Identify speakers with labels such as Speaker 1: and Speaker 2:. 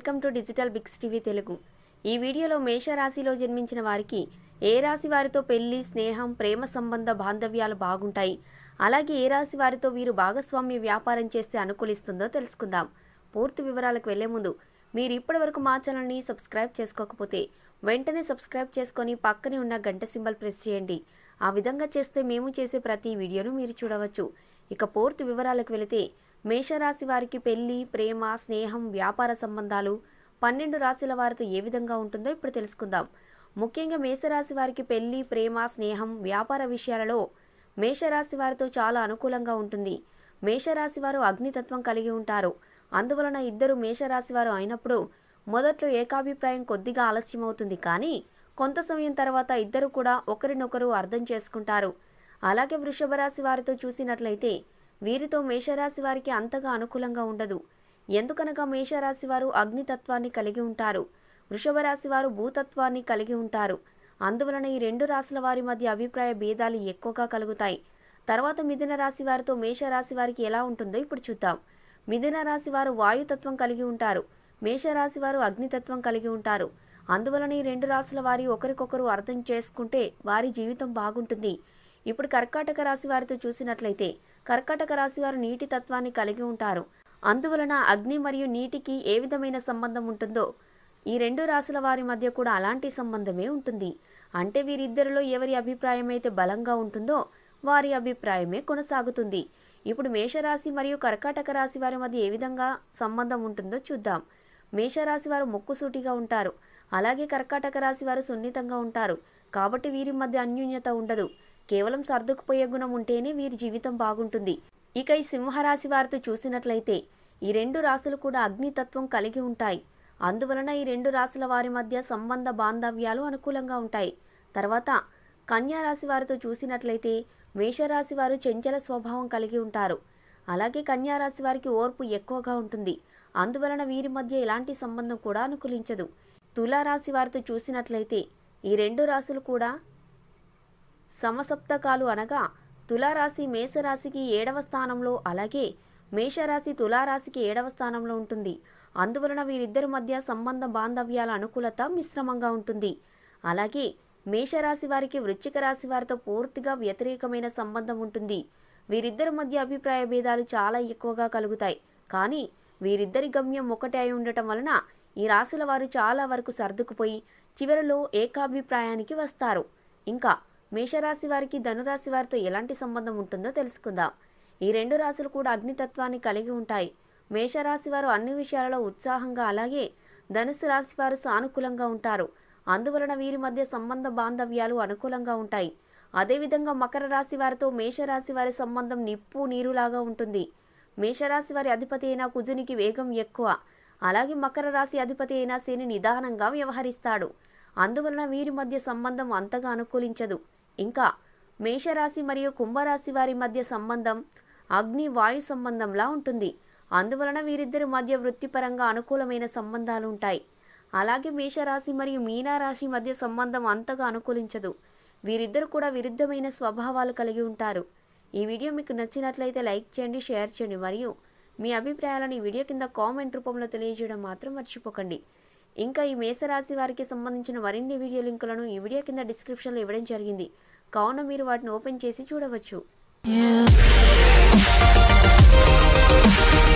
Speaker 1: Welcome to digital bigs TV Telugu ఈ వీడియోలో మేషరాశిలో జన్మించిన వారికి ఏ రాశి వారితో పెళ్లి స్నేహం ప్రేమ సంబంధ బాంధవ్యాలు బాగుంటాయి అలాగే ఏ రాశి వారితో వీరు భాగస్వామ్య వ్యాపారం చేస్తే అనుకూలిస్తుందో తెలుసుకుందాం పూర్తి వివరాలకు వెళ్లే ముందు మీరు ఇప్పటివరకు మా ఛానల్ని సబ్స్క్రైబ్ చేసుకోకపోతే వెంటనే సబ్స్క్రైబ్ చేసుకొని పక్కనే ఉన్న గంట సింబల్ ప్రెస్ చేయండి ఆ విధంగా చేస్తే మేము చేసే ప్రతి వీడియోను మీరు చూడవచ్చు ఇక పూర్తి వివరాలకు వెళితే మేషరాశి వారికి పెళ్లి ప్రేమ స్నేహం వ్యాపార సంబంధాలు పన్నెండు రాశుల వారితో ఏ విధంగా ఉంటుందో ఇప్పుడు తెలుసుకుందాం ముఖ్యంగా మేషరాశి వారికి పెళ్లి ప్రేమ స్నేహం వ్యాపార విషయాలలో మేషరాశి వారితో చాలా అనుకూలంగా ఉంటుంది మేషరాశి వారు అగ్నితత్వం కలిగి ఉంటారు అందువలన ఇద్దరు మేషరాశి వారు అయినప్పుడు మొదట్లో ఏకాభిప్రాయం కొద్దిగా ఆలస్యమవుతుంది కానీ కొంత సమయం తర్వాత ఇద్దరు కూడా ఒకరినొకరు అర్థం చేసుకుంటారు అలాగే వృషభ రాశి వారితో చూసినట్లయితే వీరితో మేషరాశి వారికి అంతగా అనుకూలంగా ఉండదు ఎందుకనగా మేషరాశి వారు అగ్నితత్వాన్ని కలిగి ఉంటారు వృషభ రాశి వారు భూతత్వాన్ని కలిగి ఉంటారు అందువలన ఈ రెండు రాశుల వారి మధ్య అభిప్రాయ భేదాలు ఎక్కువగా కలుగుతాయి తర్వాత మిథున రాశి వారితో మేషరాశి వారికి ఎలా ఉంటుందో ఇప్పుడు చూద్దాం మిథున రాశి వారు వాయుతత్వం కలిగి ఉంటారు మేషరాశి వారు అగ్నితత్వం కలిగి ఉంటారు అందువలన ఈ రెండు రాశుల వారి ఒకరికొకరు అర్థం చేసుకుంటే వారి జీవితం బాగుంటుంది ఇప్పుడు కర్కాటక రాశి వారితో చూసినట్లయితే కర్కాటక రాశి వారు నీటి తత్వాన్ని కలిగి ఉంటారు అందువలన అగ్ని మరియు నీటికి ఏ విధమైన సంబంధం ఉంటుందో ఈ రెండు రాశుల వారి మధ్య కూడా అలాంటి సంబంధమే ఉంటుంది అంటే వీరిద్దరిలో ఎవరి అభిప్రాయం అయితే బలంగా ఉంటుందో వారి అభిప్రాయమే కొనసాగుతుంది ఇప్పుడు మేషరాశి మరియు కర్కాటక రాశి వారి మధ్య ఏ విధంగా సంబంధం ఉంటుందో చూద్దాం మేషరాశి వారు మొక్కుసూటిగా ఉంటారు అలాగే కర్కాటక రాశి వారు సున్నితంగా ఉంటారు కాబట్టి వీరి మధ్య అన్యోన్యత ఉండదు కేవలం సర్దుకుపోయే గుణం ఉంటేనే వీరి జీవితం బాగుంటుంది ఇక ఈ సింహరాశి వారితో చూసినట్లయితే ఈ రెండు రాశులు కూడా అగ్నితత్వం కలిగి ఉంటాయి అందువలన ఈ రెండు రాశుల వారి మధ్య సంబంధ బాంధవ్యాలు అనుకూలంగా ఉంటాయి తర్వాత కన్యా రాశి వారితో చూసినట్లయితే మేషరాశి వారు చెంచల స్వభావం కలిగి ఉంటారు అలాగే కన్యా రాశి వారికి ఓర్పు ఎక్కువగా ఉంటుంది అందువలన వీరి మధ్య ఎలాంటి సంబంధం కూడా అనుకూలించదు తులారాశి వారితో చూసినట్లయితే ఈ రెండు రాశులు కూడా సమసప్తకాలు అనగా తులారాశి మేషరాశికి ఏడవ స్థానంలో అలాగే మేషరాశి తులారాశికి ఏడవ స్థానంలో ఉంటుంది అందువలన వీరిద్దరి మధ్య సంబంధ బాంధవ్యాల అనుకూలత మిశ్రమంగా ఉంటుంది అలాగే మేషరాశి వారికి వృశ్చిక రాశి వారితో పూర్తిగా వ్యతిరేకమైన సంబంధం ఉంటుంది వీరిద్దరి మధ్య అభిప్రాయ భేదాలు చాలా ఎక్కువగా కలుగుతాయి కానీ వీరిద్దరి గమ్యం ఒకటే అయి ఉండటం వలన ఈ రాశుల వారు చాలా వరకు సర్దుకుపోయి చివరిలో ఏకాభిప్రాయానికి వస్తారు ఇంకా మేషరాశి వారికి ధనురాశి వారితో ఎలాంటి సంబంధం ఉంటుందో తెలుసుకుందాం ఈ రెండు రాశులు కూడా అగ్నితత్వాన్ని కలిగి ఉంటాయి మేషరాశి వారు అన్ని విషయాలలో ఉత్సాహంగా అలాగే ధనుసు రాశి వారు సానుకూలంగా ఉంటారు అందువలన వీరి మధ్య సంబంధ బాంధవ్యాలు అనుకూలంగా ఉంటాయి అదేవిధంగా మకర రాశి వారితో మేషరాశి వారి సంబంధం నిప్పు నీరులాగా ఉంటుంది మేషరాశి వారి అధిపతి అయిన కుజునికి వేగం ఎక్కువ అలాగే మకర రాశి అధిపతి అయిన శని నిదానంగా వ్యవహరిస్తాడు అందువలన వీరి మధ్య సంబంధం అంతగా అనుకూలించదు ఇంకా మేషరాశి మరియు కుంభరాశి వారి మధ్య సంబంధం అగ్ని వాయు సంబంధంలా ఉంటుంది అందువలన వీరిద్దరి మధ్య వృత్తిపరంగా అనుకూలమైన సంబంధాలు ఉంటాయి అలాగే మేషరాశి మరియు మీనారాశి మధ్య సంబంధం అంతగా అనుకూలించదు వీరిద్దరు కూడా విరుద్ధమైన స్వభావాలు కలిగి ఉంటారు ఈ వీడియో మీకు నచ్చినట్లయితే లైక్ చేయండి షేర్ చేయండి మరియు మీ అభిప్రాయాలను ఈ వీడియో కింద కామెంట్ రూపంలో తెలియజేయడం మాత్రం మర్చిపోకండి ఇంకా ఈ మేషరాశి వారికి సంబంధించిన మరిన్ని వీడియో లింకులను ఈ వీడియో కింద డిస్క్రిప్షన్లో ఇవ్వడం జరిగింది కావున మీరు వాటిని ఓపెన్ చేసి చూడవచ్చు
Speaker 2: Yeah.